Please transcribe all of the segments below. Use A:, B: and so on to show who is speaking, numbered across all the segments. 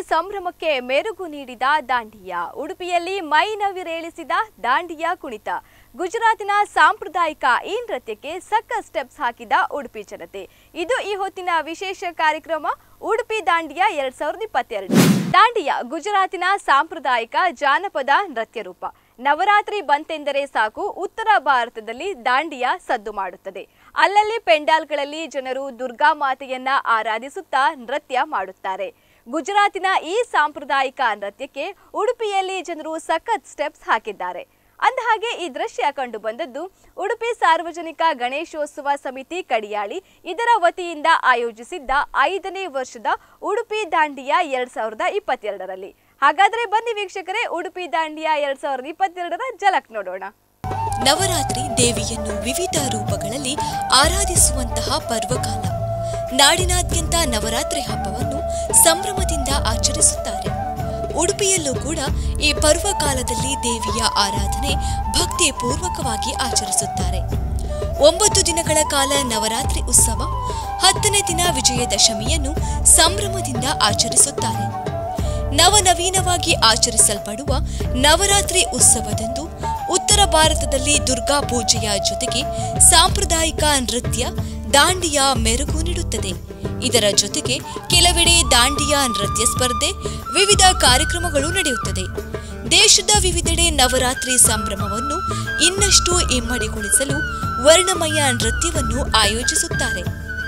A: ಸಂಭ್ರಮಕ್ಕೆ ಮೆರುಗು ನೀಡಿದ ದಾಂಡಿಯಾ ಉಡುಪಿಯಲ್ಲಿ ಮೈ ನವಿರೇಳಿಸಿದ ದಾಂಡಿಯಾ ಕುಣಿತ ಗುಜರಾತಿನ ಸಾಂಪ್ರದಾಯಿಕ ಈ ನೃತ್ಯಕ್ಕೆ ಸಕ್ಕ ಸ್ಟೆಪ್ಸ್ ಹಾಕಿದ ಉಡುಪಿ ಜನತೆ ಇದು ಈ ಹೊತ್ತಿನ ವಿಶೇಷ ಕಾರ್ಯಕ್ರಮ ಉಡುಪಿ ದಾಂಡಿಯಾ ಎರಡ್ ಸಾವಿರದ ಇಪ್ಪತ್ತೆರಡು ದಾಂಡಿಯಾ ಗುಜರಾತಿನ ಸಾಂಪ್ರದಾಯಿಕ ಜಾನಪದ ನೃತ್ಯ ರೂಪ ನವರಾತ್ರಿ ಬಂತೆಂದರೆ ಸಾಕು ಉತ್ತರ ಭಾರತದಲ್ಲಿ ದಾಂಡಿಯಾ ಸದ್ದು ಮಾಡುತ್ತದೆ ಅಲ್ಲಲ್ಲಿ ಪೆಂಡಾಲ್ಗಳಲ್ಲಿ ಜನರು ದುರ್ಗಾ ಮಾತೆಯನ್ನ ಆರಾಧಿಸುತ್ತಾ ನೃತ್ಯ ಮಾಡುತ್ತಾರೆ ಗುಜರಾತಿನ ಈ ಸಾಂಪ್ರದಾಯಿಕ ನೃತ್ಯಕ್ಕೆ ಉಡುಪಿಯಲ್ಲಿ ಜನರು ಸಖತ್ ಸ್ಟೆಪ್ಸ್ ಹಾಕಿದ್ದಾರೆ ಅಂದಹಾಗೆ ಈ ದೃಶ್ಯ ಕಂಡು ಬಂದದ್ದು ಉಡುಪಿ ಸಾರ್ವಜನಿಕ ಗಣೇಶೋತ್ಸವ ಸಮಿತಿ ಕಡಿಯಾಳಿ ಇದರ ವತಿಯಿಂದ ಆಯೋಜಿಸಿದ್ದ ಐದನೇ ವರ್ಷದ ಉಡುಪಿ ದಾಂಡಿಯಾ ಎರಡ್ ಸಾವಿರದ ಇಪ್ಪತ್ತೆರಡರಲ್ಲಿ ಹಾಗಾದ್ರೆ ಬನ್ನಿ ವೀಕ್ಷಕರೇ ಉಡುಪಿ ದಾಂಡಿಯಾ ಎರಡ್ ಸಾವಿರದ ಇಪ್ಪತ್ತೆರಡರ ಜಲಕ್ ನೋಡೋಣ
B: ನವರಾತ್ರಿ ದೇವಿಯನ್ನು ವಿವಿಧ ರೂಪಗಳಲ್ಲಿ ಆರಾಧಿಸುವಂತಹ ಪರ್ವಕಾಲ ನಾಡಿನಾದ್ಯಂತ ನವರಾತ್ರಿ ಹಬ್ಬವನ್ನು ಸಂಭ್ರಮದಿಂದ ಆಚರಿಸುತ್ತಾರೆ ಉಡುಪಿಯಲ್ಲೂ ಕೂಡ ಈ ಪರ್ವಕಾಲದಲ್ಲಿ ದೇವಿಯ ಆರಾಧನೆ ಭಕ್ತಿಪೂರ್ವಕವಾಗಿ ಆಚರಿಸುತ್ತಾರೆ ಒಂಬತ್ತು ದಿನಗಳ ಕಾಲ ನವರಾತ್ರಿ ಉತ್ಸವ ಹತ್ತನೇ ದಿನ ವಿಜಯದಶಮಿಯನ್ನು ಸಂಭ್ರಮದಿಂದ ಆಚರಿಸುತ್ತಾರೆ ನವನವೀನವಾಗಿ ಆಚರಿಸಲ್ಪಡುವ ನವರಾತ್ರಿ ಉತ್ಸವದಂದು ಉತ್ತರ ಭಾರತದಲ್ಲಿ ದುರ್ಗಾ ಪೂಜೆಯ ಜೊತೆಗೆ ಸಾಂಪ್ರದಾಯಿಕ ನೃತ್ಯ ದಾಂಡಿಯಾ ಮೆರುಗು ನೀಡುತ್ತದೆ ಇದರ ಜೊತೆಗೆ ಕೆಲವೆಡೆ ದಾಂಡಿಯಾ ನೃತ್ಯ ಸ್ಪರ್ಧೆ ವಿವಿಧ ಕಾರ್ಯಕ್ರಮಗಳು ನಡೆಯುತ್ತದೆ ದೇಶದ ವಿವಿಧೆಡೆ ನವರಾತ್ರಿ ಸಂಭ್ರಮವನ್ನು ಇನ್ನಷ್ಟು ಇಮ್ಮಡಿಗೊಳಿಸಲು ವರ್ಣಮಯ ನೃತ್ಯವನ್ನು ಆಯೋಜಿಸುತ್ತಾರೆ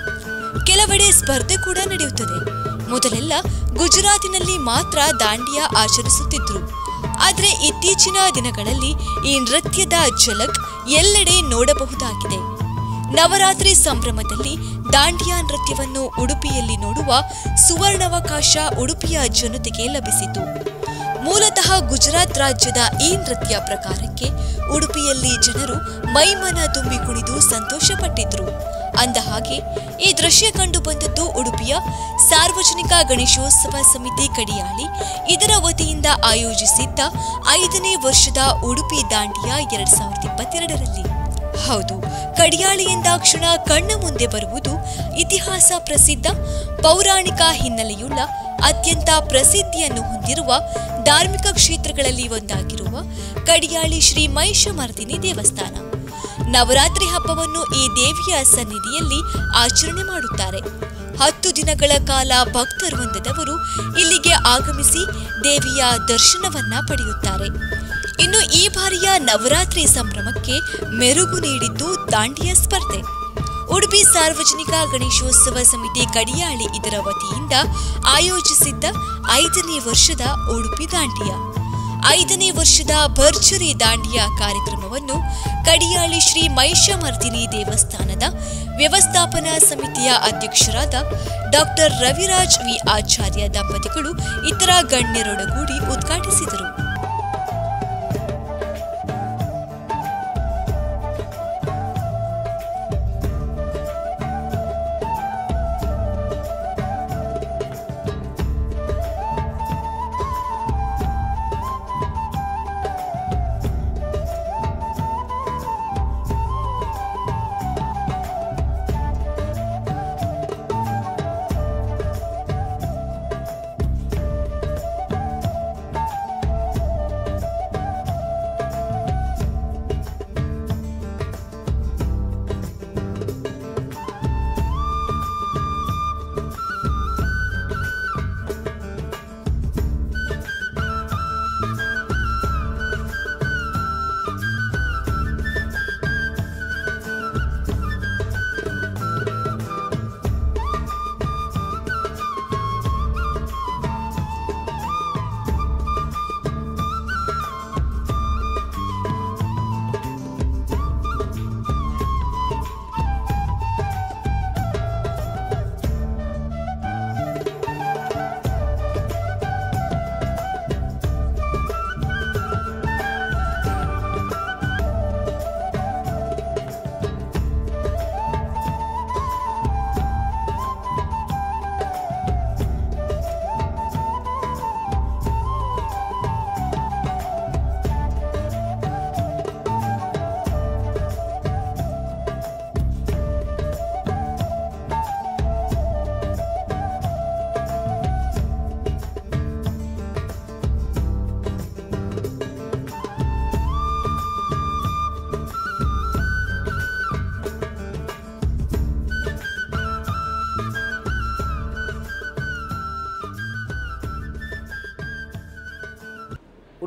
B: ಕೆಲವೆಡೆ ಸ್ಪರ್ಧೆ ಕೂಡ ನಡೆಯುತ್ತದೆ ಮೊದಲೆಲ್ಲ ಗುಜರಾತಿನಲ್ಲಿ ಮಾತ್ರ ದಾಂಡಿಯಾ ಆಚರಿಸುತ್ತಿದ್ರು ಆದರೆ ಇತ್ತೀಚಿನ ದಿನಗಳಲ್ಲಿ ಈ ನೃತ್ಯದ ಝಲಕ್ ಎಲ್ಲೆಡೆ ನೋಡಬಹುದಾಗಿದೆ ನವರಾತ್ರಿ ಸಂಭ್ರಮದಲ್ಲಿ ದಾಂಡಿಯಾ ನೃತ್ಯವನ್ನು ಉಡುಪಿಯಲ್ಲಿ ನೋಡುವ ಸುವರ್ಣಾವಕಾಶ ಉಡುಪಿಯ ಜನತೆಗೆ ಲಭಿಸಿತು ಮೂಲತಃ ಗುಜರಾತ್ ರಾಜ್ಯದ ಈ ನೃತ್ಯ ಪ್ರಕಾರಕ್ಕೆ ಉಡುಪಿಯಲ್ಲಿ ಜನರು ಮೈಮನ ತುಂಬಿ ಕುಣಿದು ಸಂತೋಷಪಟ್ಟಿದ್ರು ಅಂದ ಹಾಗೆ ಈ ದೃಶ್ಯ ಕಂಡು ಬಂದದ್ದು ಉಡುಪಿಯ ಸಾರ್ವಜನಿಕ ಗಣೇಶೋತ್ಸವ ಸಮಿತಿ ಕಡಿಯಾಳಿ ಇದರ ವತಿಯಿಂದ ಆಯೋಜಿಸಿದ್ದ ಐದನೇ ವರ್ಷದ ಉಡುಪಿ ದಾಂಡಿಯಾ ಎರಡ್ ಸಾವಿರದ ಇಪ್ಪತ್ತೆರಡರಲ್ಲಿ ಹೌದು ಕಡಿಯಾಳಿ ಎಂದಾಕ್ಷಣ ಕಣ್ಣ ಮುಂದೆ ಬರುವುದು ಇತಿಹಾಸ ಪ್ರಸಿದ್ಧ ಪೌರಾಣಿಕ ಹಿನ್ನೆಲೆಯುಳ್ಳ ಅತ್ಯಂತ ಪ್ರಸಿದ್ಧಿಯನ್ನು ಹೊಂದಿರುವ ಧಾರ್ಮಿಕ ಕ್ಷೇತ್ರಗಳಲ್ಲಿ ಒಂದಾಗಿರುವ ಕಡಿಯಾಳಿ ಶ್ರೀ ಮಹಿಷಮರ್ದಿನಿ ದೇವಸ್ಥಾನ ನವರಾತ್ರಿ ಹಬ್ಬವನ್ನು ಈ ದೇವಿಯ ಸನ್ನಿಧಿಯಲ್ಲಿ ಆಚರಣೆ ಮಾಡುತ್ತಾರೆ ಹತ್ತು ದಿನಗಳ ಕಾಲ ಭಕ್ತವೃಂದದವರು ಇಲ್ಲಿಗೆ ಆಗಮಿಸಿ ದೇವಿಯ ದರ್ಶನವನ್ನ ಪಡೆಯುತ್ತಾರೆ ಇನ್ನು ಈ ಬಾರಿಯ ನವರಾತ್ರಿ ಸಂಭ್ರಮಕ್ಕೆ ಮೆರುಗು ನೀಡಿದ್ದು ದಾಂಡಿಯಾ ಸ್ಪರ್ಧೆ ಉಡುಪಿ ಸಾರ್ವಜನಿಕ ಗಣೇಶೋತ್ಸವ ಸಮಿತಿ ಕಡಿಯಾಳಿ ಇದರ ವತಿಯಿಂದ ಆಯೋಜಿಸಿದ್ದ ಐದನೇ ವರ್ಷದ ಉಡುಪಿ ದಾಂಡಿಯಾ ಐದನೇ ವರ್ಷದ ಭರ್ಜರಿ ದಾಂಡಿಯಾ ಕಾರ್ಯಕ್ರಮವನ್ನು ಕಡಿಯಾಳಿ ಶ್ರೀ ಮಹಿಷಮರ್ದಿನಿ ದೇವಸ್ಥಾನದ ವ್ಯವಸ್ಥಾಪನಾ ಸಮಿತಿಯ ಅಧ್ಯಕ್ಷರಾದ ಡಾಕ್ಟರ್ ರವಿರಾಜ್ ವಿ ಆಚಾರ್ಯ ದಂಪತಿಗಳು ಇತರ ಗಣ್ಯರೊಡಗೂಡಿ ಉದ್ಘಾಟಿಸಿದರು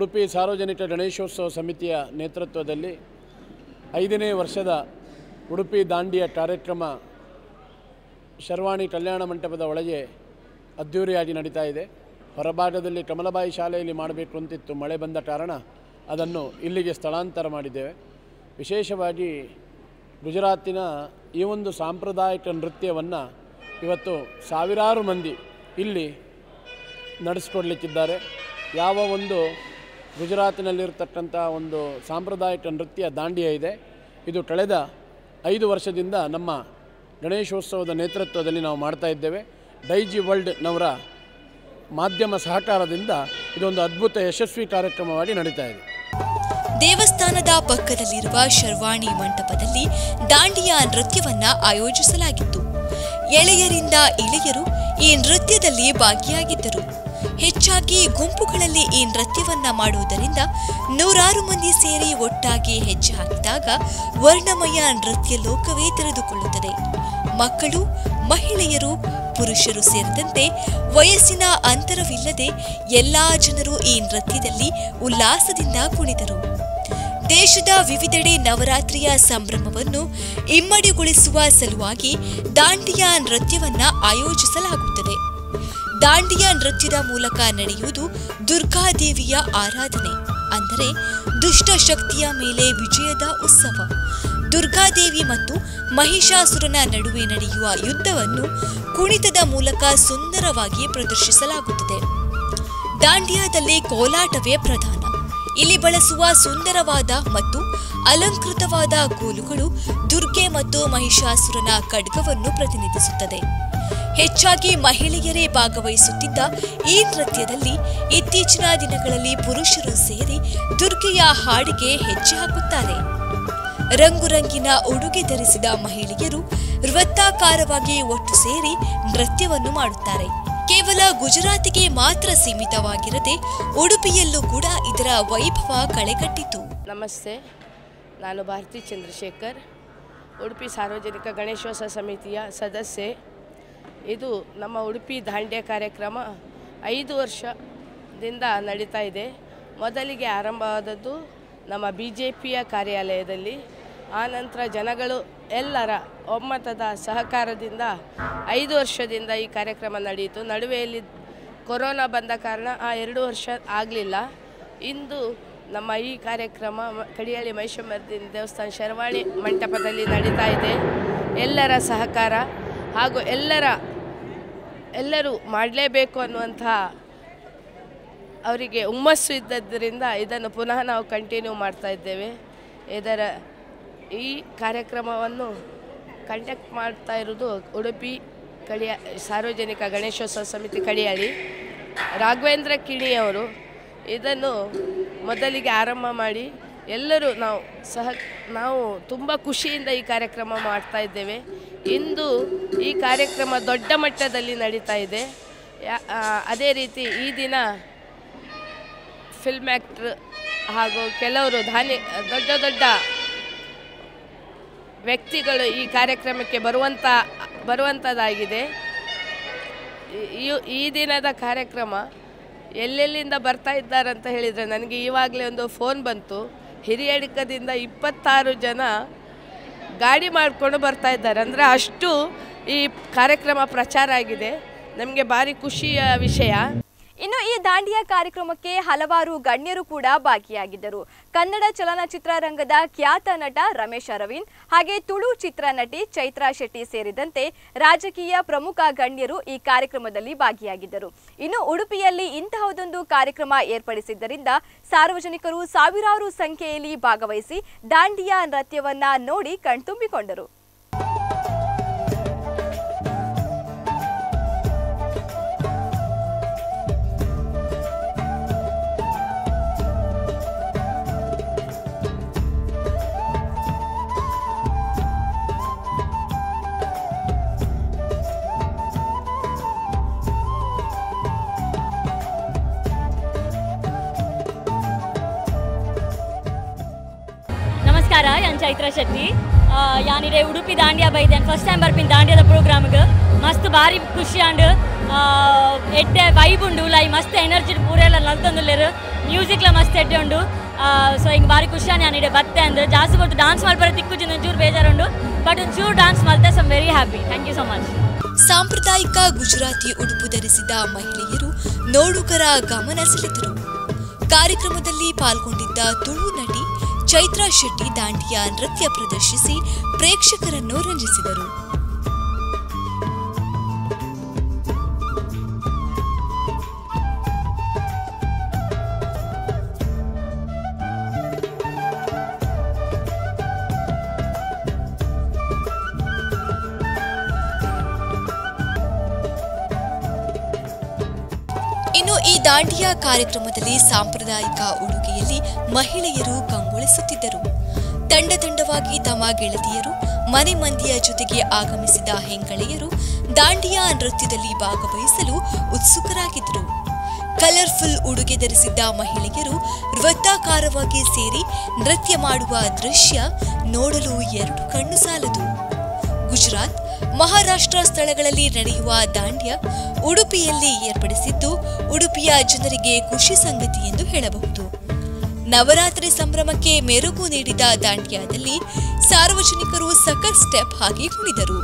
C: ಉಡುಪಿ ಸಾರ್ವಜನಿಕ ಗಣೇಶೋತ್ಸವ ಸಮಿತಿಯ ನೇತೃತ್ವದಲ್ಲಿ ಐದನೇ ವರ್ಷದ ಉಡುಪಿ ದಾಂಡಿಯ ಕಾರ್ಯಕ್ರಮ ಶರ್ವಾಣಿ ಕಲ್ಯಾಣ ಮಂಟಪದ ಒಳಗೆ ಅದ್ಧೂರಿಯಾಗಿ ನಡೀತಾ ಇದೆ ಹೊರಭಾಗದಲ್ಲಿ ಕಮಲಬಾಯಿ ಶಾಲೆಯಲ್ಲಿ ಮಾಡಬೇಕು ಅಂತಿತ್ತು ಮಳೆ ಬಂದ ಕಾರಣ ಅದನ್ನು ಇಲ್ಲಿಗೆ ಸ್ಥಳಾಂತರ ಮಾಡಿದ್ದೇವೆ ವಿಶೇಷವಾಗಿ ಗುಜರಾತಿನ ಈ ಒಂದು ಸಾಂಪ್ರದಾಯಿಕ ನೃತ್ಯವನ್ನು ಇವತ್ತು ಸಾವಿರಾರು ಮಂದಿ ಇಲ್ಲಿ ನಡೆಸಿಕೊಡ್ಲಿಕ್ಕಿದ್ದಾರೆ ಯಾವ ಒಂದು ಗುಜರಾತಿನಲ್ಲಿರ್ತಕ್ಕಂಥ ಒಂದು ಸಾಂಪ್ರದಾಯಿಕ ನೃತ್ಯ ದಾಂಡಿಯ ಇದೆ ಇದು ಕಳೆದ ಐದು ವರ್ಷದಿಂದ ನಮ್ಮ ಗಣೇಶೋತ್ಸವದ ನೇತೃತ್ವದಲ್ಲಿ ನಾವು ಮಾಡ್ತಾ ಇದ್ದೇವೆ ಡೈಜಿ ವರ್ಲ್ಡ್ನವರ ಮಾಧ್ಯಮ ಸಹಕಾರದಿಂದ ಇದೊಂದು ಅದ್ಭುತ ಯಶಸ್ವಿ ಕಾರ್ಯಕ್ರಮವಾಗಿ ನಡೀತಾ ಇದೆ
B: ದೇವಸ್ಥಾನದ ಪಕ್ಕದಲ್ಲಿರುವ ಶರ್ವಾಣಿ ಮಂಟಪದಲ್ಲಿ ದಾಂಡಿಯಾ ನೃತ್ಯವನ್ನ ಆಯೋಜಿಸಲಾಗಿತ್ತು ಎಳೆಯರಿಂದ ಇಳೆಯರು ಈ ನೃತ್ಯದಲ್ಲಿ ಭಾಗಿಯಾಗಿದ್ದರು ಹೆಚ್ಚಾಗಿ ಗುಂಪುಗಳಲ್ಲಿ ಈ ನೃತ್ಯವನ್ನ ಮಾಡುವುದರಿಂದ ನೂರಾರು ಮಂದಿ ಸೇರಿ ಒಟ್ಟಾಗಿ ಹೆಜ್ಜೆ ಹಾಕಿದಾಗ ವರ್ಣಮಯ ನೃತ್ಯ ಲೋಕವೇ ತೆರೆದುಕೊಳ್ಳುತ್ತದೆ ಮಕ್ಕಳು ಮಹಿಳೆಯರು ಪುರುಷರು ಸೇರಿದಂತೆ ವಯಸ್ಸಿನ ಅಂತರವಿಲ್ಲದೆ ಎಲ್ಲಾ ಜನರು ಈ ನೃತ್ಯದಲ್ಲಿ ಉಲ್ಲಾಸದಿಂದ ಕುಣಿದರು ದೇಶದ ವಿವಿಧೆಡೆ ನವರಾತ್ರಿಯ ಸಂಭ್ರಮವನ್ನು ಇಮ್ಮಡಿಗೊಳಿಸುವ ಸಲುವಾಗಿ ದಾಂಡಿಯಾ ನೃತ್ಯವನ್ನ ಆಯೋಜಿಸಲಾಗುತ್ತದೆ ದಾಂಡಿಯಾ ನೃತ್ಯದ ಮೂಲಕ ನಡೆಯುವುದು ದುರ್ಗಾದೇವಿಯ ಆರಾಧನೆ ಅಂದರೆ ದುಷ್ಟ ಶಕ್ತಿಯ ಮೇಲೆ ವಿಜಯದ ಉತ್ಸವ ದುರ್ಗಾದೇವಿ ಮತ್ತು ಮಹಿಷಾಸುರನ ನಡುವೆ ನಡೆಯುವ ಯುದ್ಧವನ್ನು ಕುಣಿತದ ಮೂಲಕ ಸುಂದರವಾಗಿ ಪ್ರದರ್ಶಿಸಲಾಗುತ್ತದೆ ದಾಂಡಿಯಾದಲ್ಲಿ ಕೋಲಾಟವೇ ಪ್ರಧಾನ ಇಲ್ಲಿ ಬಳಸುವ ಸುಂದರವಾದ ಮತ್ತು ಅಲಂಕೃತವಾದ ಕೋಲುಗಳು ದುರ್ಗೆ ಮತ್ತು ಮಹಿಷಾಸುರನ ಖಡ್ಗವನ್ನು ಪ್ರತಿನಿಧಿಸುತ್ತದೆ ಹೆಚ್ಚಾಗಿ ಮಹಿಳೆಯರೇ ಭಾಗವಹಿಸುತ್ತಿದ್ದ ಈ ನೃತ್ಯದಲ್ಲಿ ಇತ್ತೀಚಿನ ದಿನಗಳಲ್ಲಿ ಪುರುಷರು ಸೇರಿ ದುರ್ಗೆಯ ಹಾಡಿಗೆ ಹೆಜ್ಜೆ ಹಾಕುತ್ತಾರೆ ರಂಗುರಂಗಿನ ಉಡುಗೆ ಧರಿಸಿದ ಮಹಿಳೆಯರು ವೃತ್ತಾಕಾರವಾಗಿ ಒಟ್ಟು ಸೇರಿ ನೃತ್ಯವನ್ನು ಮಾಡುತ್ತಾರೆ ಕೇವಲ ಗುಜರಾತಿಗೆ ಮಾತ್ರ ಸೀಮಿತವಾಗಿರದೆ ಉಡುಪಿಯಲ್ಲೂ ಕೂಡ ಇದರ ವೈಭವ ಕಳೆಗಟ್ಟಿತು
D: ನಮಸ್ತೆ ನಾನು ಭಾರತಿ ಚಂದ್ರಶೇಖರ್ ಉಡುಪಿ ಸಾರ್ವಜನಿಕ ಗಣೇಶೋತ್ಸವ ಸಮಿತಿಯ ಸದಸ್ಯೆ ಇದು ನಮ್ಮ ಉಡುಪಿ ದಾಂಡ್ಯ ಕಾರ್ಯಕ್ರಮ ಐದು ವರ್ಷದಿಂದ ನಡೀತಾ ಇದೆ ಮೊದಲಿಗೆ ಆರಂಭವಾದದ್ದು ನಮ್ಮ ಬಿ ಜೆ ಪಿಯ ಕಾರ್ಯಾಲಯದಲ್ಲಿ ಆನಂತರ ಜನಗಳು ಎಲ್ಲರ ಒಮ್ಮತದ ಸಹಕಾರದಿಂದ ಐದು ವರ್ಷದಿಂದ ಈ ಕಾರ್ಯಕ್ರಮ ನಡೆಯಿತು ನಡುವೆಯಲ್ಲಿ ಕೊರೋನಾ ಬಂದ ಕಾರಣ ಆ ಎರಡು ವರ್ಷ ಆಗಲಿಲ್ಲ ಇಂದು ನಮ್ಮ ಈ ಕಾರ್ಯಕ್ರಮ ಮ- ಕಡಿಯಾಳಿ ಮಹಿಷಮರ್ದಿನ ದೇವಸ್ಥಾನ ಶರವಾಣಿ ಮಂಟಪದಲ್ಲಿ ನಡೀತಾ ಇದೆ ಎಲ್ಲರ ಸಹಕಾರ ಹಾಗೂ ಎಲ್ಲರ ಎಲ್ಲರೂ ಮಾಡಲೇಬೇಕು ಅನ್ನುವಂತಹ ಅವರಿಗೆ ಹುಮ್ಮಸ್ಸು ಇದ್ದದ್ದರಿಂದ ಇದನ್ನು ಪುನಃ ನಾವು ಕಂಟಿನ್ಯೂ ಮಾಡ್ತಾ ಇದ್ದೇವೆ ಇದರ ಈ ಕಾರ್ಯಕ್ರಮವನ್ನು ಕಂಡಕ್ಟ್ ಮಾಡ್ತಾ ಇರೋದು ಉಡುಪಿ ಕಡಿಯ ಸಾರ್ವಜನಿಕ ಗಣೇಶೋತ್ಸವ ಸಮಿತಿ ಕಡಿಯಾಳಿ ರಾಘವೇಂದ್ರ ಕಿಣಿಯವರು ಇದನ್ನು ಮೊದಲಿಗೆ ಆರಂಭ ಮಾಡಿ ಎಲ್ಲರೂ ನಾವು ಸಹ ನಾವು ತುಂಬ ಖುಷಿಯಿಂದ ಈ ಕಾರ್ಯಕ್ರಮ ಮಾಡ್ತಾ ಇದ್ದೇವೆ ಇಂದು ಈ ಕಾರ್ಯಕ್ರಮ ದೊಡ್ಡ ಮಟ್ಟದಲ್ಲಿ ನಡೀತಾ ಇದೆ ಯಾ- ಆ, ಅದೇ ರೀತಿ ಈ ದಿನ ಫಿಲ್ಮ್ ಆ್ಯಕ್ಟ್ರ್ ಹಾಗೂ ಕೆಲವರು ಧಾನಿ ದೊಡ್ಡ ದೊಡ್ಡ ವ್ಯಕ್ತಿಗಳು ಈ ಕಾರ್ಯಕ್ರಮಕ್ಕೆ ಬರುವಂಥ ಬರುವಂಥದ್ದಾಗಿದೆ ಈ- ಈ- ಈ ದಿನದ ಕಾರ್ಯಕ್ರಮ ಎಲ್ಲೆಲ್ಲಿಂದ ಬರ್ತಾ ಇದ್ದಾರೆ ಅಂತ ಹೇಳಿದರೆ ನನಗೆ ಇವಾಗಲೇ ಒಂದು ಫೋನ್ ಬಂತು ಹಿರಿಯಡಿಕದಿಂದ ಇಪ್ಪತ್ತಾರು ಜನ ಗಾಡಿ ಮಾಡಿಕೊಂಡು ಬರ್ತಾ ಇದ್ದಾರೆ ಅಂದರೆ ಅಷ್ಟು ಈ ಕಾರ್ಯಕ್ರಮ ಪ್ರಚಾರ ಆಗಿದೆ ನಮಗೆ ಭಾರಿ ಖುಷಿಯ ವಿಷಯ
A: ಇನ್ನು ಈ ದಾಂಡಿಯಾ ಕಾರ್ಯಕ್ರಮಕ್ಕೆ ಹಲವಾರು ಗಣ್ಯರು ಕೂಡ ಭಾಗಿಯಾಗಿದ್ದರು ಕನ್ನಡ ಚಲನಚಿತ್ರ ರಂಗದ ಖ್ಯಾತ ನಟ ರಮೇಶ್ ಅರವಿಂದ್ ಹಾಗೆ ತುಳು ಚಿತ್ರ ನಟಿ ಚೈತ್ರಾ ಶೆಟ್ಟಿ ಸೇರಿದಂತೆ ರಾಜಕೀಯ ಪ್ರಮುಖ ಗಣ್ಯರು ಈ ಕಾರ್ಯಕ್ರಮದಲ್ಲಿ ಭಾಗಿಯಾಗಿದ್ದರು ಇನ್ನು ಉಡುಪಿಯಲ್ಲಿ ಇಂತಹದೊಂದು ಕಾರ್ಯಕ್ರಮ ಏರ್ಪಡಿಸಿದ್ದರಿಂದ ಸಾರ್ವಜನಿಕರು ಸಾವಿರಾರು ಸಂಖ್ಯೆಯಲ್ಲಿ ಭಾಗವಹಿಸಿ ದಾಂಡಿಯಾ ನೃತ್ಯವನ್ನ ನೋಡಿ ಕಣ್ತುಂಬಿಕೊಂಡರು
E: ನಮಸ್ಕಾರ ನಾನು ಚೈತ್ರ ಶೆಟ್ಟಿ ಯಾನಿಡೆ ಉಡುಪಿ ದಾಂಡಿಯಾ ಬೈದೇನು ಫಸ್ಟ್ ಟೈಮ್ ಬರ್ಪಿನ ದಾಂಡಿಯಾದ ಪ್ರೋಗ್ರಾಮ್ಗೆ ಮಸ್ತ್ ಭಾರಿ ಖುಷಿ ಆಂಡ್ ಎಡ್ಡೆ ವೈಬ್ ಉಂಡು ಲೈ ಮಸ್ತ್ ಎನರ್ಜಿ ಪೂರೆಲ್ಲ ನಲ್ತೊಂದುಲ್ಲೆರು ಮ್ಯೂಸಿಕ್ಲ ಮಸ್ತ್ ಎಡ್ಡೆ ಉಂಡು ಸೊ ಹಿಂಗೆ ಭಾರಿ ಖುಷಿಯಾನೆ ನಾನಿಡೆ ಬತ್ತೆ ಅಂದ್ರೆ ಜಾಸ್ತಿ ಕೊಟ್ಟು ಡಾನ್ಸ್ ಮಾಡ್ಬಾರ ತಿಕ್ಕುಜಿನ ಒಂಚೂರು ಬೇಜಾರುಂಡು ಬಟ್ ಒಂಚೂರು ಡಾನ್ಸ್ ಮಾಡ್ತೆ so very happy thank you so much
B: ಸಾಂಪ್ರದಾಯಿಕ ಗುಜರಾತಿ ಉಡುಪು ಧರಿಸಿದ ಮಹಿಳೆಯರು ನೋಡುಗರ ಗಮನ ಸೆಳೆದರು ಕಾರ್ಯಕ್ರಮದಲ್ಲಿ ಪಾಲ್ಗೊಂಡಿದ್ದ ತುಳು ನಟಿ ಚೈತ್ರಾ ಶೆಟ್ಟಿ ದಾಂಡಿಯಾ ನೃತ್ಯ ಪ್ರದರ್ಶಿಸಿ ಪ್ರೇಕ್ಷಕರನ್ನು ರಂಜಿಸಿದರು ಇನ್ನು ಈ ದಾಂಡಿಯಾ ಕಾರ್ಯಕ್ರಮದಲ್ಲಿ ಸಾಂಪ್ರದಾಯಿಕ ಉಡುಗೆಯಲ್ಲಿ ಮಹಿಳೆಯರು ಕಂಗೊಳಿಸುತ್ತಿದ್ದರು ತಂಡ ತಂಡವಾಗಿ ತಮ್ಮ ಗೆಳತಿಯರು ಮನೆ ಮಂದಿಯ ಜೊತೆಗೆ ಆಗಮಿಸಿದ ಹೆಂಗಳೆಯರು ದಾಂಡಿಯಾ ನೃತ್ಯದಲ್ಲಿ ಭಾಗವಹಿಸಲು ಉತ್ಸುಕರಾಗಿದ್ದರು ಕಲರ್ಫುಲ್ ಉಡುಗೆ ಧರಿಸಿದ್ದ ಮಹಿಳೆಯರು ವೃತ್ತಾಕಾರವಾಗಿ ಸೇರಿ ನೃತ್ಯ ಮಾಡುವ ದೃಶ್ಯ ನೋಡಲು ಎರಡು ಕಣ್ಣು ಸಾಲದು ಗುಜರಾತ್ ಮಹಾರಾಷ್ಟ್ರ ಸ್ಥಳಗಳಲ್ಲಿ ನಡೆಯುವ ದಾಂಡ್ಯ ಉಡುಪಿಯಲ್ಲಿ ಏರ್ಪಡಿಸಿದ್ದು ಉಡುಪಿಯ ಜನರಿಗೆ ಖುಷಿ ಸಂಗತಿ ಎಂದು ಹೇಳಬಹುದು ನವರಾತ್ರಿ ಸಂಭ್ರಮಕ್ಕೆ ಮೆರುಗು ನೀಡಿದ ದಾಂಡ್ಯದಲ್ಲಿ ಸಾರ್ವಜನಿಕರು ಸಖತ್ ಸ್ಟೆಪ್ ಹಾಕಿ ಕುಣಿದರು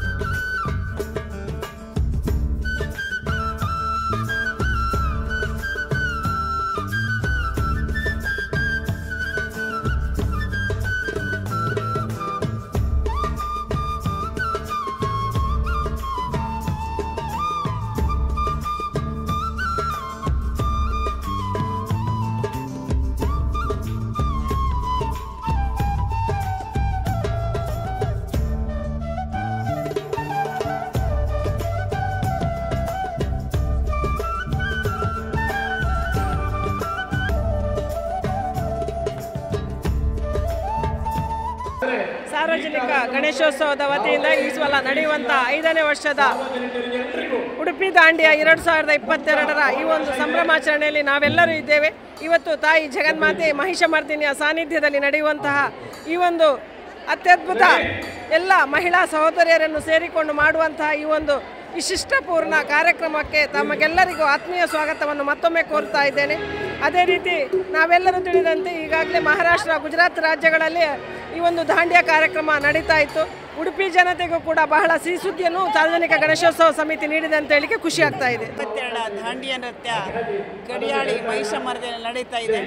F: ಸಾರ್ವಜನಿಕ ಗಣೇಶೋತ್ಸವದ ವತಿಯಿಂದ ಈ ಸಲ ನಡೆಯುವಂಥ ಐದನೇ ವರ್ಷದ ಉಡುಪಿ ದಾಂಡಿಯ ಎರಡು ಸಾವಿರದ ಇಪ್ಪತ್ತೆರಡರ ಈ ಒಂದು ಸಂಭ್ರಮಾಚರಣೆಯಲ್ಲಿ ನಾವೆಲ್ಲರೂ ಇದ್ದೇವೆ ಇವತ್ತು ತಾಯಿ ಜಗನ್ಮಾತೆ ಮಹಿಷಮರ್ದಿನಿಯ ಸಾನ್ನಿಧ್ಯದಲ್ಲಿ ನಡೆಯುವಂತಹ ಈ ಒಂದು ಅತ್ಯದ್ಭುತ ಎಲ್ಲ ಮಹಿಳಾ ಸಹೋದರಿಯರನ್ನು ಸೇರಿಕೊಂಡು ಮಾಡುವಂತಹ ಈ ಒಂದು ವಿಶಿಷ್ಟಪೂರ್ಣ ಕಾರ್ಯಕ್ರಮಕ್ಕೆ ತಮಗೆಲ್ಲರಿಗೂ ಆತ್ಮೀಯ ಸ್ವಾಗತವನ್ನು ಮತ್ತೊಮ್ಮೆ ಕೋರ್ತಾ ಇದ್ದೇನೆ ಅದೇ ರೀತಿ ನಾವೆಲ್ಲರೂ ತಿಳಿದಂತೆ ಈಗಾಗಲೇ ಮಹಾರಾಷ್ಟ್ರ ಗುಜರಾತ್ ರಾಜ್ಯಗಳಲ್ಲಿ ಈ ಒಂದು ದಾಂಡ್ಯ ಕಾರ್ಯಕ್ರಮ ನಡೀತಾ ಇತ್ತು ಉಡುಪಿ ಜನತೆಗೂ ಕೂಡ ಬಹಳ ಸಿಹಿ ಸುದ್ದಿಯನ್ನು ಸಾರ್ವಜನಿಕ ಗಣೇಶೋತ್ಸವ ಸಮಿತಿ ನೀಡಿದೆ ಅಂತ ಹೇಳಿಕೆ ಖುಷಿ ಆಗ್ತಾ ಇದೆ
G: ಇಪ್ಪತ್ತೆರಡ ದಾಂಡಿಯ ನೃತ್ಯ ಗಡಿಯಾಳಿ ಮಹಿಷಮರ್ದಲ್ಲಿ ನಡೀತಾ ಇದೆ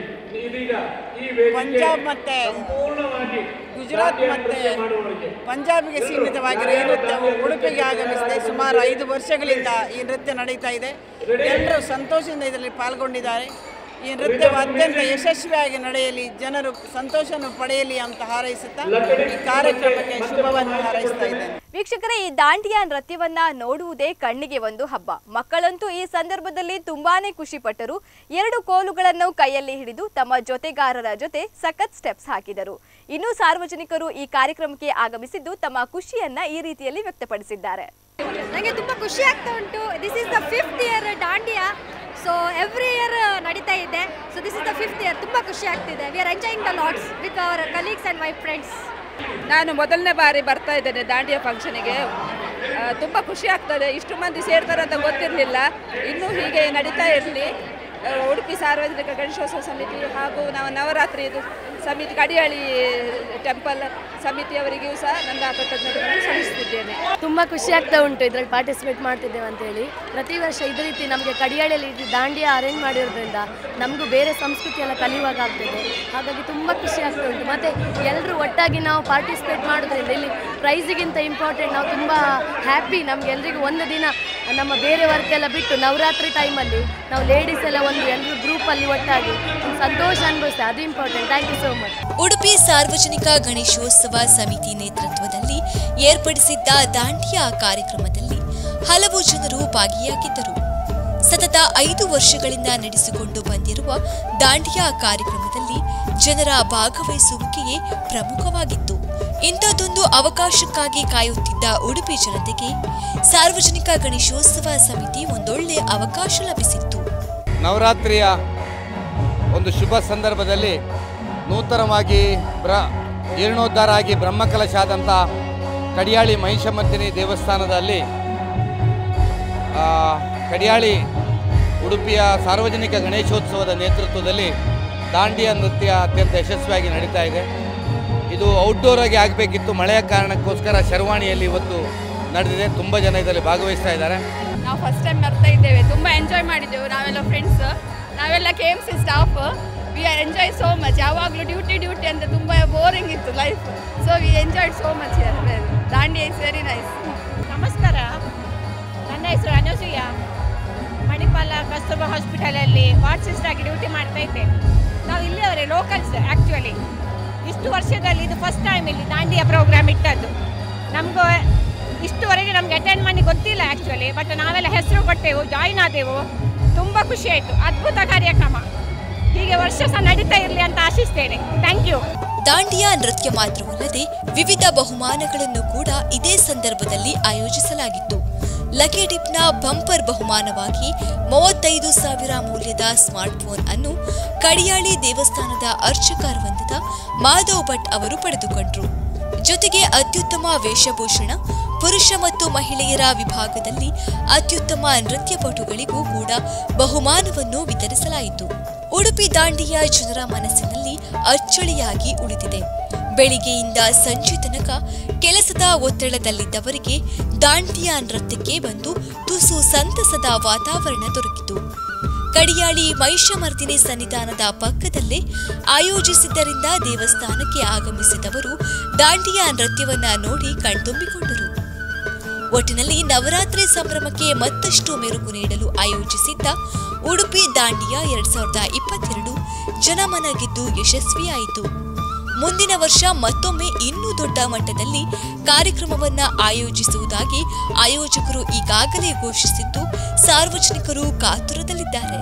G: ಪಂಜಾಬ್ ಮತ್ತೆ ಗುಜರಾತ್ ಮತ್ತೆ ಪಂಜಾಬಿಗೆ ಸೀಮಿತವಾಗಿರೋ ಈ ನೃತ್ಯವು ಉಡುಪಿಗೆ ಆಗಮಿಸಿದೆ ಸುಮಾರು ಐದು ವರ್ಷಗಳಿಂದ ಈ ನೃತ್ಯ ನಡೀತಾ ಇದೆ ಎಲ್ಲರೂ ಸಂತೋಷದಿಂದ ಇದರಲ್ಲಿ ಪಾಲ್ಗೊಂಡಿದ್ದಾರೆ ಈ ನೃತ್ಯವು ಅತ್ಯಂತ ಯಶಸ್ವಿಯಾಗಿ ನಡೆಯಲಿ ಜನರು ಸಂತೋಷವನ್ನು ಪಡೆಯಲಿ ಅಂತ ಹಾರೈಸುತ್ತಾ ಈ ಕಾರ್ಯಕ್ರಮಕ್ಕೆ ಶುಭವನ್ನು ಹಾರೈಸ್ತಾ ಇದ್ದೇನೆ
A: ವೀಕ್ಷಕರೇ ಈ ದಾಂಡಿಯಾ ನೃತ್ಯವನ್ನ ನೋಡುವುದೇ ಕಣ್ಣಿಗೆ ಒಂದು ಹಬ್ಬ ಮಕ್ಕಳಂತೂ ಈ ಸಂದರ್ಭದಲ್ಲಿ ತುಂಬಾನೇ ಖುಷಿ ಪಟ್ಟರು ಎರಡು ಕೋಲುಗಳನ್ನು ಕೈಯಲ್ಲಿ ಹಿಡಿದು ತಮ್ಮ ಜೊತೆಗಾರರ ಜೊತೆ ಸಖತ್ ಸ್ಟೆಪ್ಸ್ ಹಾಕಿದರು ಇನ್ನು ಸಾರ್ವಜನಿಕರು ಈ ಕಾರ್ಯಕ್ರಮಕ್ಕೆ ಆಗಮಿಸಿದ್ದು ತಮ್ಮ ಖುಷಿಯನ್ನ ಈ ರೀತಿಯಲ್ಲಿ ವ್ಯಕ್ತಪಡಿಸಿದ್ದಾರೆ
H: ನನಗೆ ತುಂಬ ಖುಷಿ ಆಗ್ತಾ ಉಂಟು this is the fifth year dandiya so every year ನಡೀತಾ ಇದೆ so this is the fifth year ತುಂಬ ಖುಷಿ ಆಗ್ತಿದೆ we are enjoying the lots with our colleagues and my friends
I: ನಾನು ಮೊದಲನೇ ಬಾರಿ ಬರ್ತಾ ಇದ್ದೇನೆ ದಾಂಡಿಯಾ ಫಂಕ್ಷನಿಗೆ ತುಂಬ ಖುಷಿ ಆಗ್ತದೆ ಇಷ್ಟು ಮಂದಿ ಸೇರ್ತಾರೆ ಅಂತ ಗೊತ್ತಿರಲಿಲ್ಲ ಇನ್ನೂ ಹೀಗೆ ನಡೀತಾ ಇರಲಿ ಉಡುಪಿ ಸಾರ್ವಜನಿಕ ಗಣೇಶೋತ್ಸವ ಸಮಿತಿ ಹಾಗೂ ನಾವು ನವರಾತ್ರಿ ಇದು ಸಮಿತಿ ಕಡಿಯಾಳಿ ಟೆಂಪಲ್ ಸಮಿತಿಯವರಿಗೂ ಸಹ ನನ್ನ ಕೃತಜ್ಞತೆಗಳನ್ನು ಸಲ್ಲಿಸುತ್ತಿದ್ದೇನೆ
H: ತುಂಬ ಖುಷಿ ಆಗ್ತಾ ಉಂಟು ಇದರಲ್ಲಿ ಪಾರ್ಟಿಸಿಪೇಟ್ ಮಾಡ್ತಿದ್ದೇವೆ ಅಂತೇಳಿ ಪ್ರತಿ ವರ್ಷ ಇದೇ ರೀತಿ ನಮಗೆ ಕಡಿಯಾಳಿಯಲ್ಲಿ ಇದು ದಾಂಡಿಯಾ ಅರೇಂಜ್ ಮಾಡಿರೋದ್ರಿಂದ ನಮಗೂ ಬೇರೆ ಸಂಸ್ಕೃತಿ ಎಲ್ಲ ಕಲಿಯುವಾಗ ಆಗ್ತದೆ ಹಾಗಾಗಿ ತುಂಬ ಖುಷಿ ಆಗ್ತಾ ಉಂಟು ಮತ್ತು ಎಲ್ಲರೂ ಒಟ್ಟಾಗಿ ನಾವು ಪಾರ್ಟಿಸಿಪೇಟ್ ಮಾಡೋದ್ರಿಂದ ಇಲ್ಲಿ ಪ್ರೈಸಿಗಿಂತ ಇಂಪಾರ್ಟೆಂಟ್ ನಾವು ತುಂಬ ಹ್ಯಾಪಿ ನಮ್ಗೆ ಎಲ್ರಿಗೂ ಒಂದು ದಿನ ನಮ್ಮ ಬೇರೆ ವರ್ಕ್ ಎಲ್ಲ ಬಿಟ್ಟು ನವರಾತ್ರಿ ಟೈಮಲ್ಲಿ ನಾವು ಲೇಡೀಸ್ ಎಲ್ಲ ಒಂದು ಎಲ್ಲರೂ ಗ್ರೂಪಲ್ಲಿ ಒಟ್ಟಾಗಿ ಒಂದು ಸಂತೋಷ ಅನುಭವಿಸ್ತೇವೆ ಅದು important thank you so much
B: Udupi ಸಾರ್ವಜನಿಕ ಗಣೇಶೋತ್ಸವ ಸಮಿತಿ ನೇತೃತ್ವದಲ್ಲಿ ಏರ್ಪಡಿಸಿದ್ದ ದಾಂಡಿಯಾ ಕಾರ್ಯಕ್ರಮದಲ್ಲಿ ಹಲವು ಜನರು ಭಾಗಿಯಾಗಿದ್ದರು ಸತತ ಐದು ವರ್ಷಗಳಿಂದ ನಡೆಸಿಕೊಂಡು ಬಂದಿರುವ ದಾಂಡಿಯಾ ಕಾರ್ಯಕ್ರಮದಲ್ಲಿ ಜನರ ಭಾಗವಹಿಸುವಿಕೆಯೇ ಪ್ರಮುಖವಾಗಿತ್ತು ಇಂಥದ್ದೊಂದು ಅವಕಾಶಕ್ಕಾಗಿ ಕಾಯುತ್ತಿದ್ದ ಉಡುಪಿ ಜನತೆಗೆ ಸಾರ್ವಜನಿಕ ಗಣೇಶೋತ್ಸವ ಸಮಿತಿ ಒಂದೊಳ್ಳೆ ಅವಕಾಶ ಲಭಿಸಿತ್ತು
J: ನವರಾತ್ರಿಯ ಒಂದು ಶುಭ ಸಂದರ್ಭದಲ್ಲಿ ನೂತನವಾಗಿ ಬ್ರ ಜೀರ್ಣೋದ್ಧಾರ ಆಗಿ ಬ್ರಹ್ಮಕಲಶ ಆದಂಥ ಕಡಿಯಾಳಿ ಮಹಿಷಮರ್ದಿನಿ ದೇವಸ್ಥಾನದಲ್ಲಿ ಆ, ಕಡಿಯಾಳಿ ಉಡುಪಿಯ ಸಾರ್ವಜನಿಕ ಗಣೇಶೋತ್ಸವದ ನೇತೃತ್ವದಲ್ಲಿ ದಾಂಡಿಯ ನೃತ್ಯ ಅತ್ಯಂತ ಯಶಸ್ವಿಯಾಗಿ ನಡೀತಾ ಇದೆ ಇದು ಔಟ್ಡೋರ್ ಆಗಿ ಆಗಬೇಕಿತ್ತು ಮಳೆಯ ಕಾರಣಕ್ಕೋಸ್ಕರ ಶರ್ವಾಣಿಯಲ್ಲಿ ಇವತ್ತು ನಡೆದಿದೆ ತುಂಬ ಜನ ಇದರಲ್ಲಿ ಭಾಗವಹಿಸ್ತಾ ಇದ್ದಾರೆ
K: ನಾವು ಫಸ್ಟ್ ಟೈಮ್ ಬರ್ತಾ ಇದ್ದೇವೆ ತುಂಬ ಎಂಜಾಯ್ ಮಾಡಿದ್ದೆವು ನಾವೆಲ್ಲ ಫ್ರೆಂಡ್ಸ್ ನಾವೆಲ್ಲ K M C staff we are enjoy so much ಯಾವಾಗಲೂ ಡ್ಯೂಟಿ ಡ್ಯೂಟಿ ಅಂತ ತುಂಬ ಬೋರಿಂಗ್ ಇತ್ತು life so we enjoyed so much ದಾಂಡಿ ಇಸ್ ವೆರಿ ನೈಸ್
L: ನಮಸ್ಕಾರ ನನ್ನ ಹೆಸರು ಅನಸೂಯ ಮಣಿಪಾಲ ಕಸ್ತೂರ್ಬಾ ಹಾಸ್ಪಿಟಲಲ್ಲಿ ವಾರ್ಡ್ ಸಿಸ್ಟರ್ ಆಗಿ ಡ್ಯೂಟಿ ಮಾಡ್ತಾ ಇದ್ದೆ ನಾವು ಇಲ್ಲಿಯವರೇ ಲೋಕಲ್ಸ್ ಆ್ಯಕ್ಚುಲಿ ಇಷ್ಟು ವರ್ಷದಲ್ಲಿ ಇದು ಫಸ್ಟ್ ಟೈಮ್ ಇಲ್ಲಿ ದಾಂಡಿಯ ಪ್ರೋಗ್ರಾಮ್ ಇಟ್ಟದ್ದು ನಮಗೂ ಇಷ್ಟುವರೆಗೆ ನಮಗೆ ಅಟೆಂಡ್ ಮಾಡಿ ಗೊತ್ತಿಲ್ಲ ಆ್ಯಕ್ಚುಲಿ ಬಟ್ ನಾವೆಲ್ಲ ಹೆಸರು ಕೊಟ್ಟೆವು ಜಾಯಿನ್ ಆದೆವು ತುಂಬ ಖುಷಿ ಆಯಿತು ಅದ್ಭುತ ಕಾರ್ಯಕ್ರಮ ಹೀಗೆ ವರ್ಷ ಸಹ ನಡೀತಾ ಇರಲಿ ಅಂತ ಆಶಿಸ್ತೇನೆ ಥ್ಯಾಂಕ್ ಯು
B: ದಾಂಡಿಯಾ ನೃತ್ಯ ಮಾತ್ರವಲ್ಲದೆ ವಿವಿಧ ಬಹುಮಾನಗಳನ್ನು ಕೂಡ ಇದೇ ಸಂದರ್ಭದಲ್ಲಿ ಆಯೋಜಿಸಲಾಗಿತ್ತು ಲಕ್ಕಿ ಟಿಪ್ನ ಬಂಪರ್ ಬಹುಮಾನವಾಗಿ ಮೂವತ್ತೈದು ಸಾವಿರ ಮೌಲ್ಯದ ಸ್ಮಾರ್ಟ್ಫೋನ್ ಅನ್ನು ಕಡಿಯಾಳಿ ದೇವಸ್ಥಾನದ ಅರ್ಚಕ ವೃಂದದ ಮಾಧವ್ ಭಟ್ ಅವರು ಪಡೆದುಕೊಂಡರು ಜೊತೆಗೆ ಅತ್ಯುತ್ತಮ ವೇಷಭೂಷಣ ಪುರುಷ ಮತ್ತು ಮಹಿಳೆಯರ ವಿಭಾಗದಲ್ಲಿ ಅತ್ಯುತ್ತಮ ನೃತ್ಯಪಟುಗಳಿಗೂ ಕೂಡ ಬಹುಮಾನವನ್ನು ವಿತರಿಸಲಾಯಿತು ಉಡುಪಿ ದಾಂಡಿಯ ಜನರ ಮನಸ್ಸಿನಲ್ಲಿ ಅಚ್ಚಳಿಯಾಗಿ ಉಳಿದಿದೆ ಬೆಳಿಗ್ಗೆಯಿಂದ ಸಂಜೆ ತನಕ ಕೆಲಸದ ಒತ್ತಡದಲ್ಲಿದ್ದವರಿಗೆ ದಾಂಡಿಯಾ ನೃತ್ಯಕ್ಕೆ ಬಂದು ತುಸು ಸಂತಸದ ವಾತಾವರಣ ದೊರಕಿತು ಕಡಿಯಾಳಿ ಮಹಿಷಮರ್ದಿನಿ ಸನ್ನಿಧಾನದ ಪಕ್ಕದಲ್ಲೇ ಆಯೋಜಿಸಿದ್ದರಿಂದ ದೇವಸ್ಥಾನಕ್ಕೆ ಆಗಮಿಸಿದವರು ದಾಂಡಿಯಾ ನೃತ್ಯವನ್ನ ನೋಡಿ ಕಣ್ತುಂಬಿಕೊಂಡರು ಒಟ್ಟಿನಲ್ಲಿ ನವರಾತ್ರಿ ಸಂಭ್ರಮಕ್ಕೆ ಮತ್ತಷ್ಟು ಮೆರುಗು ನೀಡಲು ಆಯೋಜಿಸಿದ್ದ ಉಡುಪಿ ದಾಂಡಿಯಾ ಎರಡ್ ಸಾವಿರದ ಇಪ್ಪತ್ತೆರಡು ಜನಮನ ಗೆದ್ದು ಯಶಸ್ವಿಯಾಯಿತು ಮುಂದಿನ ವರ್ಷ ಮತ್ತೊಮ್ಮೆ ಇನ್ನೂ ದೊಡ್ಡ ಮಟ್ಟದಲ್ಲಿ ಕಾರ್ಯಕ್ರಮವನ್ನ ಆಯೋಜಿಸುವುದಾಗಿ ಆಯೋಜಕರು ಈಗಾಗಲೇ ಘೋಷಿಸಿದ್ದು ಸಾರ್ವಜನಿಕರು ಕಾತುರದಲ್ಲಿದ್ದಾರೆ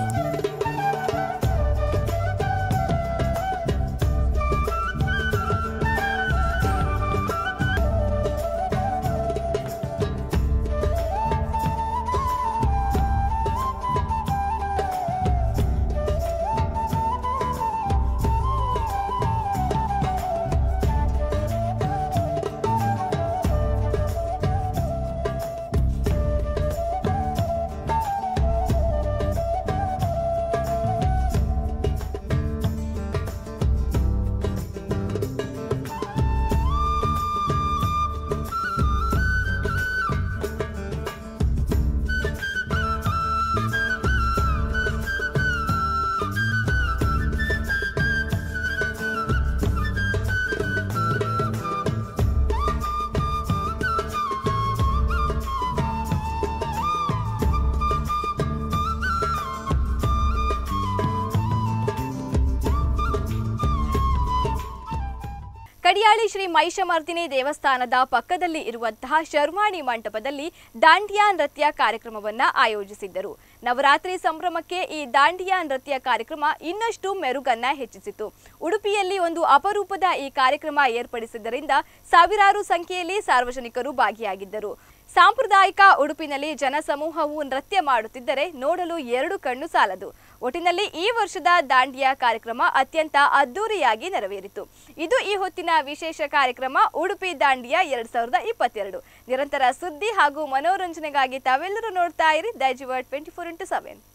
A: ಕಡಿಯಾಳಿ ಶ್ರೀ ಮಹಿಷಮರ್ದಿನಿ ದೇವಸ್ಥಾನದ ಪಕ್ಕದಲ್ಲಿ ಇರುವಂತಹ ಶರ್ವಾಣಿ ಮಂಟಪದಲ್ಲಿ ದಾಂಡಿಯಾ ನೃತ್ಯ ಕಾರ್ಯಕ್ರಮವನ್ನ ಆಯೋಜಿಸಿದ್ದರು ನವರಾತ್ರಿ ಸಂಭ್ರಮಕ್ಕೆ ಈ ದಾಂಡಿಯಾ ನೃತ್ಯ ಕಾರ್ಯಕ್ರಮ ಇನ್ನಷ್ಟು ಮೆರುಗನ್ನ ಹೆಚ್ಚಿಸಿತು ಉಡುಪಿಯಲ್ಲಿ ಒಂದು ಅಪರೂಪದ ಈ ಕಾರ್ಯಕ್ರಮ ಏರ್ಪಡಿಸಿದ್ದರಿಂದ ಸಾವಿರಾರು ಸಂಖ್ಯೆಯಲ್ಲಿ ಸಾರ್ವಜನಿಕರು ಭಾಗಿಯಾಗಿದ್ದರು ಸಾಂಪ್ರದಾಯಿಕ ಉಡುಪಿನಲ್ಲಿ ಜನಸಮೂಹವು ನೃತ್ಯ ಮಾಡುತ್ತಿದ್ದರೆ ನೋಡಲು ಎರಡು ಕಣ್ಣು ಸಾಲದು ಒಟ್ಟಿನಲ್ಲಿ ಈ ವರ್ಷದ ದಾಂಡಿಯಾ ಕಾರ್ಯಕ್ರಮ ಅತ್ಯಂತ ಅದ್ದೂರಿಯಾಗಿ ನೆರವೇರಿತು ಇದು ಈ ಹೊತ್ತಿನ ವಿಶೇಷ ಕಾರ್ಯಕ್ರಮ ಉಡುಪಿ ದಾಂಡಿಯಾ ಎರಡ್ ಸಾವಿರದ ಇಪ್ಪತ್ತೆರಡು ನಿರಂತರ ಸುದ್ದಿ ಹಾಗೂ ಮನೋರಂಜನೆಗಾಗಿ ತಾವೆಲ್ಲರೂ ನೋಡ್ತಾ ಇರಿ Daijiworld twenty four into seven